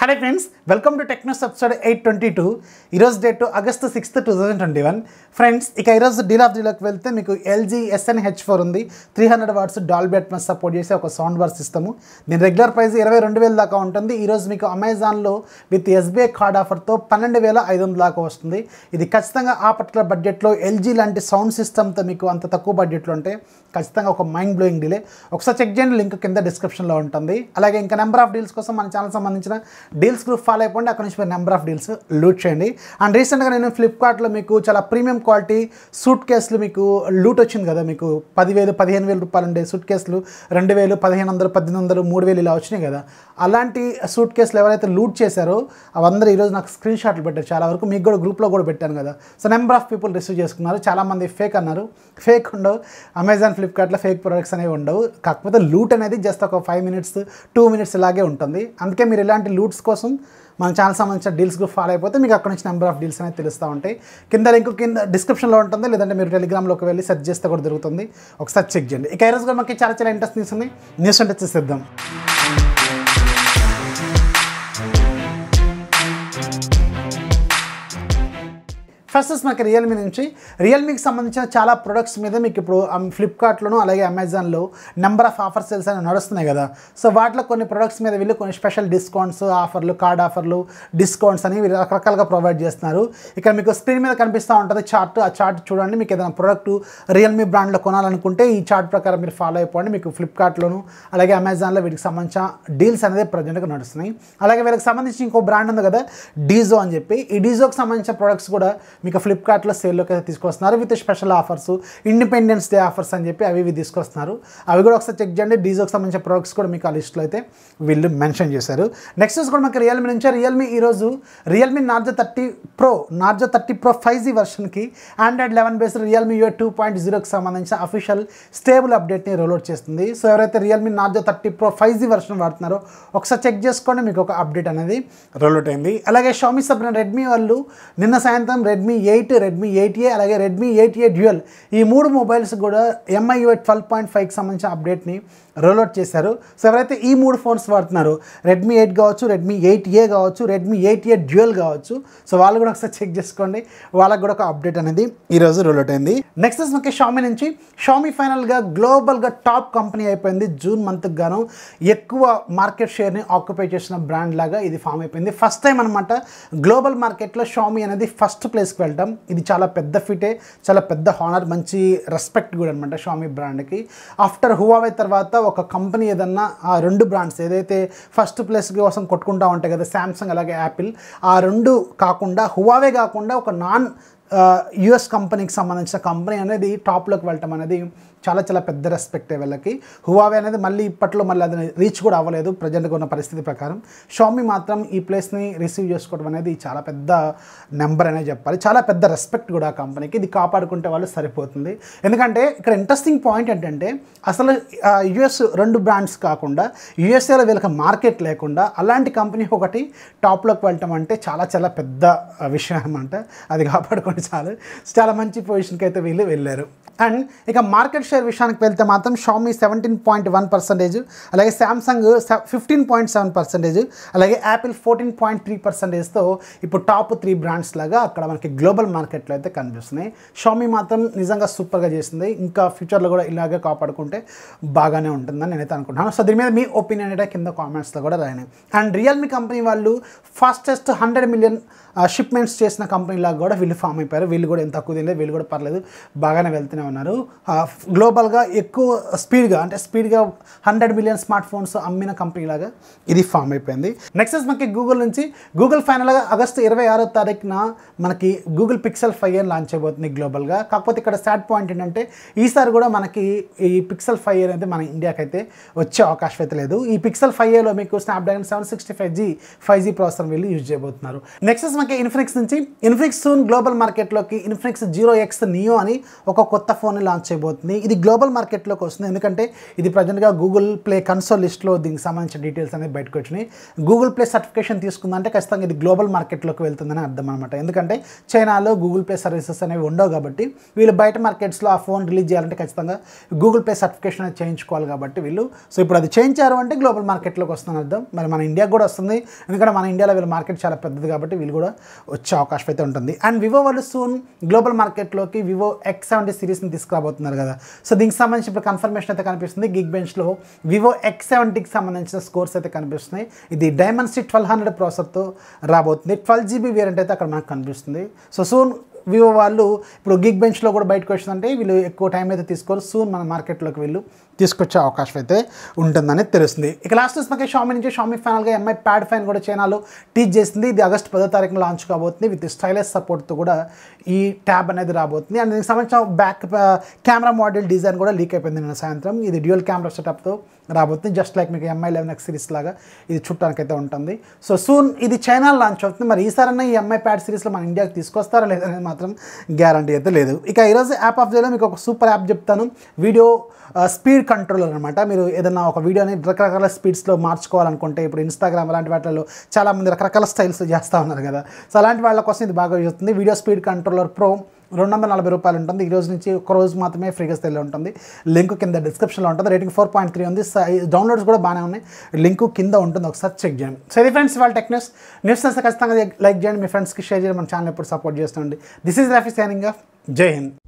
hello friends welcome to Technos episode eight twenty two ఈరోజు date August sixth two thousand twenty one friends ఇక ఈరోజు deal of డీలోకి వెళ్తే మీకు LG SN H four ఉంది three hundred watts Dolby Atmos support చేసే ఒక sound bar system దీని రెగ్యులర్ ప్రైస్ ఇరవై రెండు వేల దాకా ఉంటుంది ఈరోజు మీకు అమెజాన్లో విత్ ఎస్బీఐ కార్డ్ ఆఫర్తో పన్నెండు వేల ఐదు వందల దాకా వస్తుంది ఇది ఖచ్చితంగా ఆ పర్టికులర్ బడ్జెట్లో ఎల్జీ లాంటి సౌండ్ సిస్టమ్తో మీకు అంత తక్కువ బడ్జెట్లో ఉంటే ఖచ్చితంగా ఒక మైండ్ బ్లోయింగ్ డీలే ఒకసారి చెక్ చేయండి లింక్ కింద డిస్క్రిప్షన్లో ఉంటుంది అలాగే ఇంకా నెంబర్ ఆఫ్ డీల్స్ కోసం మన ఛానల్ సంబంధించిన డీల్స్ గ్రూప్ ఫాలో అయిపోండి అక్కడ నుంచి మీరు నెంబర్ ఆఫ్ డీల్స్ లూట్ చేయండి అండ్ రీసెంట్గా నేను ఫ్లిప్కార్ట్లో మీకు చాలా ప్రీమియం క్వాలిటీ సూట్ కేసులు మీకు లూట్ వచ్చింది కదా మీకు పదివేలు పదిహేను వేల రూపాయలు ఉండే సూట్ కేసులు రెండు వేలు పదిహేను వందలు పద్దెనిమిది వందలు మూడు వేలు ఇలా వచ్చినాయి కదా అలాంటి సూట్ కేసులు ఎవరైతే లూట్ చేశారో అవందరూ ఈరోజు నాకు స్క్రీన్ షాట్లు పెట్టారు చాలా వరకు మీకు కూడా గ్రూప్లో కూడా పెట్టాను కదా so number of people receive చేసుకున్నారు చాలామంది ఫేక్ అన్నారు ఫేక్ ఉండవు అమెజాన్ ఫ్లిప్కార్ట్లో ఫేక్ ప్రొడక్ట్స్ అనేవి ఉండవు కాకపోతే లూట్ అనేది జస్ట్ ఒక ఫైవ్ మినిట్స్ టూ మినిట్స్ ఇలాగే ఉంటుంది అందుకే మీరు ఇలాంటి లూట్స్ కోసం మన ఛానల్ సంబంధించిన డీల్స్ గ్రూప్ ఫాలో అయిపోతే మీకు అక్కడ నుంచి నెంబర్ ఆఫ్ డీల్స్ అనేది తెలుస్తూ ఉంటాయి కింద లింక్ కింద డిస్క్రిప్షన్లో ఉంటుంది లేదంటే మీరు టెలిగ్రామ్లోకి వెళ్ళి సెర్చ్ చేస్తే కూడా దొరుకుతుంది ఒకసారి చెక్ చేయండి ఇక ఈ రోజు కూడా మనకి చాలా చాలా ఇంట్రెస్ట్ న్యూస్ ఉంది న్యూస్ అంటే చూసేద్దాం ఫస్ట్ మనకి రియల్మీ నుంచి రియల్మీకి సంబంధించిన చాలా ప్రొడక్ట్స్ మీద మీకు ఇప్పుడు ఫ్లిప్కార్ట్లోను అలాగే అమెజాన్లో నెంబర్ ఆఫ్ ఆఫర్ సేల్స్ అనేవి నడుస్తున్నాయి కదా సో వాటిలో కొన్ని ప్రొడక్ట్స్ మీద వీళ్ళు కొన్ని స్పెషల్ డిస్కౌంట్స్ ఆఫర్లు కార్డ్ ఆఫర్లు డిస్కౌంట్స్ అని వీళ్ళు రకరకాలుగా ప్రొవైడ్ చేస్తున్నారు ఇక్కడ మీకు స్క్రీన్ మీద కనిపిస్తూ ఉంటుంది చార్ట్ ఆ చార్ట్ చూడండి మీకు ఏదైనా ప్రొడక్ట్ రియల్మీ బ్రాండ్లో కొనాలనుకుంటే ఈ చార్ట్ ప్రకారం మీరు ఫాలో అయిపోండి మీకు ఫ్లిప్కార్ట్లోను అలాగే అమెజాన్లో వీటికి సంబంధించిన డీల్స్ అనేది ప్రజెంట్గా నడుస్తున్నాయి అలాగే వీళ్ళకి సంబంధించి ఇంకో బ్రాండ్ ఉంది కదా డీజో అని చెప్పి ఈ డీజోకి సంబంధించిన ప్రొడక్ట్స్ కూడా మీకు ఫ్లిప్కార్ట్లో సేల్లోకి అయితే తీసుకొస్తున్నారు with special offers independence day offers అని చెప్పి అవి ఇవి తీసుకొస్తున్నారు అవి కూడా ఒకసారి చెక్ చేయండి డీజోకి సంబంధించిన ప్రొడక్ట్స్ కూడా మీకు ఆ లిస్ట్లో అయితే వీళ్ళు మెన్షన్ చేశారు నెక్స్ట్ కూడా మనకి రియల్మీ నుంచి రియల్మీ ఈరోజు Realme Narzo thirty pro Narzo thirty pro five G వర్షన్కి Android eleven based Realme U two point జీరోకి సంబంధించిన అఫీషియల్ స్టేబుల్ అప్డేట్ని రోల్అవుట్ చేస్తుంది సో ఎవరైతే Realme Narzo thirty pro five G version వాడుతున్నారో ఒకసారి చెక్ చేసుకోండి మీకు ఒక అప్డేట్ అనేది రోల్అవుట్ అయింది అలాగే షామీ సబ్న రెడ్మీ వాళ్ళు నిన్న సాయంత్రం Redmi eight Redmi eight A అలాగే రెడ్మీ ఎయిట్ ఏ డ్యూయల్ ఈ మూడు మొబైల్స్ కూడా ఎంఐయూ ట్వెల్వ్ పాయింట్ ఫైవ్కి సంబంధించిన అప్డేట్ని రోల్అవుట్ చేశారు సో ఎవరైతే ఈ మూడు ఫోన్స్ వాడుతున్నారో రెడ్మీ ఎయిట్ కావచ్చు రెడ్మీ ఎయిట్ ఏ కావచ్చు రెడ్మీ ఎయిట్ ఏ డ్యూయల్ కావచ్చు సో వాళ్ళు కూడా ఒకసారి చెక్ చేసుకోండి వాళ్ళకి కూడా ఒక అప్డేట్ అనేది ఈరోజు రోల్అవుట్ అయింది నెక్స్ట్ మనకి షామీ నుంచి షామీ ఫైనల్గా గ్లోబల్గా టాప్ కంపెనీ అయిపోయింది జూన్ మంత్కి గాను ఎక్కువ మార్కెట్ షేర్ని ఆక్యుపై చేసిన బ్రాండ్ లాగా ఇది ఫామ్ అయిపోయింది ఫస్ట్ టైం అనమాట గ్లోబల్ మార్కెట్లో షామీ అనేది ఫస్ట్ ప్లేస్కి వెళ్ళటం ఇది చాలా పెద్ద ఫిటే చాలా పెద్ద హానర్ మంచి రెస్పెక్ట్ కూడా అనమాట షామీ బ్రాండ్కి ఆఫ్టర్ హువావే తర్వాత ఒక కంపెనీ ఏదన్నా ఆ రెండు బ్రాండ్స్ ఏదైతే ఫస్ట్ ప్లేస్ కోసం కొట్టుకుంటా ఉంటాయి కదా శాంసంగ్ అలాగే యాపిల్ ఆ రెండు కాకుండా హువావే కాకుండా ఒక నాన్ యుఎస్ కంపెనీకి సంబంధించిన కంపెనీ అనేది టాప్లోకి వెళ్ళటం అనేది చాలా చాలా పెద్ద రెస్పెక్టే వీళ్ళకి హువావే అనేది మళ్ళీ ఇప్పట్లో మళ్ళీ అది రీచ్ కూడా అవ్వలేదు ప్రజెంట్గా ఉన్న పరిస్థితి ప్రకారం షామీ మాత్రం ఈ ప్లేస్ని రిసీవ్ చేసుకోవడం అనేది చాలా పెద్ద నెంబర్ అనే చెప్పాలి చాలా పెద్ద రెస్పెక్ట్ కూడా ఆ కంపెనీకి ఇది కాపాడుకుంటే వాళ్ళు సరిపోతుంది ఎందుకంటే ఇక్కడ ఇంట్రెస్టింగ్ పాయింట్ ఏంటంటే అసలు యుఎస్ రెండు బ్రాండ్స్ కాకుండా యుఎస్ఏలో వీళ్ళకి మార్కెట్ లేకుండా అలాంటి కంపెనీ ఒకటి టాప్లోకి వెళ్ళటం అంటే చాలా చాలా పెద్ద విషయం అనమాట అది కాపాడుకుంటే చాలు చాలా మంచి పొజిషన్కి అయితే వీళ్ళు వెళ్ళారు అండ్ ఇక మార్కెట్ షేర్ విషయానికి వెళ్తే మాత్రం Xiaomi seventeen point one percentage అలాగే Samsung fifteen point seven percentage అలాగే యాపిల్ ఫోర్టీన్ పాయింట్ త్రీ పర్సెంటేజ్తో ఇప్పుడు టాప్ త్రీ బ్రాండ్స్ లాగా అక్కడ మనకి గ్లోబల్ మార్కెట్లో అయితే కనిపిస్తున్నాయి షామీ మాత్రం నిజంగా సూపర్గా చేసింది ఇంకా ఫ్యూచర్లో కూడా ఇలాగే కాపాడుకుంటే బాగానే ఉంటుందని నేనైతే అనుకుంటున్నాను సో దీని మీద మీ ఒపీనియన్ అయితే కింద కామెంట్స్లో కూడా రాయండి అండ్ రియల్మీ కంపెనీ వాళ్ళు ఫాస్టెస్ట్ హండ్రెడ్ మిలియన్ షిప్మెంట్స్ చేసిన కంపెనీ లాగా కూడా వీళ్ళు ఫామ్ అయిపోయారు వీళ్ళు కూడా ఎంత తక్కువ తినలేదు వీళ్ళు కూడా పర్లేదు బాగానే వెళ్తూనే ఉన్నారు గ్లోబల్గా ఎక్కువ స్పీడ్గా అంటే స్పీడ్గా హండ్రెడ్ మిలియన్ స్మార్ట్ ఫోన్స్ అమ్మిన కంపెనీ లాగా ఇది ఫామ్ అయిపోయింది నెక్స్ట్ మనకి గూగుల్ నుంచి గూగుల్ ఫైనల్గా ఆగస్టు ఇరవై ఆరో తారీఖున మనకి Google Pixel five year launch అయిపోతుంది గ్లోబల్గా కాకపోతే ఇక్కడ సాడ్ పాయింట్ ఏంటంటే ఈసారి కూడా మనకి ఈ పిక్సెల్ ఫైవ్ ఇయర్ అయితే మన ఇండియాకి అయితే వచ్చే అవకాశం అయితే లేదు ఈ పిక్సెల్ ఫైవ్ ఇయర్లో మీకు Snapdragon seven sixty five G five G processor వీళ్ళు యూజ్ చేయబోతున్నారు నెక్స్ట్ మనకి ఇన్ఫినిక్స్ నుంచి ఇన్ఫినిక్స్ సూన్ గ్లోబల్ మార్కెట్ మార్కెట్లోకి ఇన్ఫినిక్స్ జీరో ఎక్స్ నియో అని ఒక కొత్త ఫోన్ లాంచ్ చేయబోతుంది ఇది గ్లోబల్ మార్కెట్లోకి వస్తుంది ఎందుకంటే ఇది ప్రజెంట్గా గూగుల్ ప్లే కన్సోల్ లిస్ట్లో దీనికి సంబంధించిన డీటెయిల్స్ అనేది బయటకు వచ్చినాయి గూగుల్ ప్లే సర్టిఫికేషన్ తీసుకుందంటే ఖచ్చితంగా ఇది గ్లోబల్ మార్కెట్లోకి వెళ్తుందని అర్థం అనమాట ఎందుకంటే చైనాలో గూగుల్ ప్లే సర్వీసెస్ అనేవి ఉండవు కాబట్టి వీళ్ళు బయట మార్కెట్స్లో ఆ ఫోన్ రిలీజ్ చేయాలంటే ఖచ్చితంగా గూగుల్ ప్లే సర్టిఫికేషన్ అనేది చేయించుకోవాలి కాబట్టి వీళ్ళు సో ఇప్పుడు అది చేయించారు అంటే గ్లోబల్ మార్కెట్లోకి వస్తుందని అర్థం మరి మన ఇండియాకి కూడా వస్తుంది ఎందుకంటే మన ఇండియాలో వీళ్ళ మార్కెట్ చాలా పెద్దది కాబట్టి వీళ్ళు కూడా వచ్చే అవకాశం అయితే ఉంటుంది అండ్ వివో వాళ్ళు సూన్ గ్లోబల్ మార్కెట్లోకి వివో ఎక్స్ సెవెంటీ సిరీస్ని తీసుకురాబోతున్నారు కదా సో దీనికి సంబంధించి ఇప్పుడు కన్ఫర్మేషన్ అయితే కనిపిస్తుంది గిగ్ బెంచ్లో వివో ఎక్స్ సెవెంటీకి సంబంధించిన స్కోర్స్ అయితే కనిపిస్తున్నాయి ఇది డైమండ్సీ ట్వెల్వ్ హండ్రెడ్ ప్రాసెసర్తో రాబోతుంది ట్వెల్వ్ జీబీ వేరియంట్ అయితే అక్కడ మనకు కనిపిస్తుంది సో సూన్ వివో వాళ్ళు ఇప్పుడు గిగ్ బెంచ్లో కూడా బయటకు వచ్చిందంటే వీళ్ళు ఎక్కువ టైం అయితే తీసుకోరు సూన్ మన మార్కెట్లోకి వీళ్ళు తీసుకొచ్చే అవకాశం అయితే ఉంటుందని తెలుస్తుంది ఇక లాస్ట్ మనకి షామీ నుంచి షామీ ఫైనల్గా ఎంఐ ప్యాడ్ ఫైన్ కూడా చైనాలో టీచ్ చేసింది ఇది ఆగస్ట్ పదో తారీఖున లాంచ్ కాబోతుంది విత్ స్టైలెస్ సపోర్ట్తో కూడా ఈ ట్యాబ్ అనేది రాబోతుంది అండ్ దీనికి సంబంధించిన బ్యాక్ కెమెరా మోడల్ డిజైన్ కూడా లీక్ అయిపోయింది నిన్న సాయంత్రం ఇది డ్యూయల్ కెమెరా సెటప్తో రాబోతుంది జస్ట్ లైక్ మీకు ఎంఐ లెవెన్ ఎక్స్ సిరీస్ లాగా ఇది చుట్టానికైతే ఉంటుంది సో సూన్ ఇది చైనా లాంచ్ అవుతుంది మరి ఈసారైనా ఈ ఎంఐ ప్యాడ్ సిరీస్లో మన ఇండియాకి తీసుకొస్తారా లేదనేది మాత్రం గ్యారంటీ అయితే లేదు ఇక ఈరోజు యాప్ ఆఫ్ డేలో మీకు ఒక సూపర్ యాప్ చెప్తాను వీడియో స్పీడ్ కంట్రోలర్ అనమాట మీరు ఏదైనా ఒక వీడియోని రకరకాల స్పీడ్స్లో మార్చుకోవాలనుకుంటే ఇప్పుడు ఇన్స్టాగ్రామ్ అలాంటి వాటిలో చాలామంది రకరకాల స్టైల్స్ చేస్తూ ఉన్నారు కదా సో అలాంటి వాళ్ళ కోసం ఇది బాగా యూజ్ అవుతుంది వీడియో స్పీడ్ కంట్రోలర్ ప్రో రెండు వందల నలభై రూపాయలు ఉంటుంది ఈ రోజు నుంచి ఒక రోజు మాత్రమే ఫ్రీగా సెల్ ఉంటుంది లింక్ కింద డిస్క్రిప్షన్లో ఉంటుంది రేటింగ్ ఫోర్ పాయింట్ త్రీ ఉంది డౌన్లోడ్స్ కూడా బాగానే ఉన్నాయి లింక్ కింద ఉంటుంది ఒకసారి చెక్ చేయండి సో ఇది ఫ్రెండ్స్ వాళ్ళ టెక్ న్యూస్ న్యూస్ ఖచ్చితంగా లైక్ చేయండి మీ ఫ్రెండ్స్కి షేర్ చేయండి మన ఛానల్ ఎప్పుడు సపోర్ట్ చేస్తుండండి this is Rafi signing off జై హింద్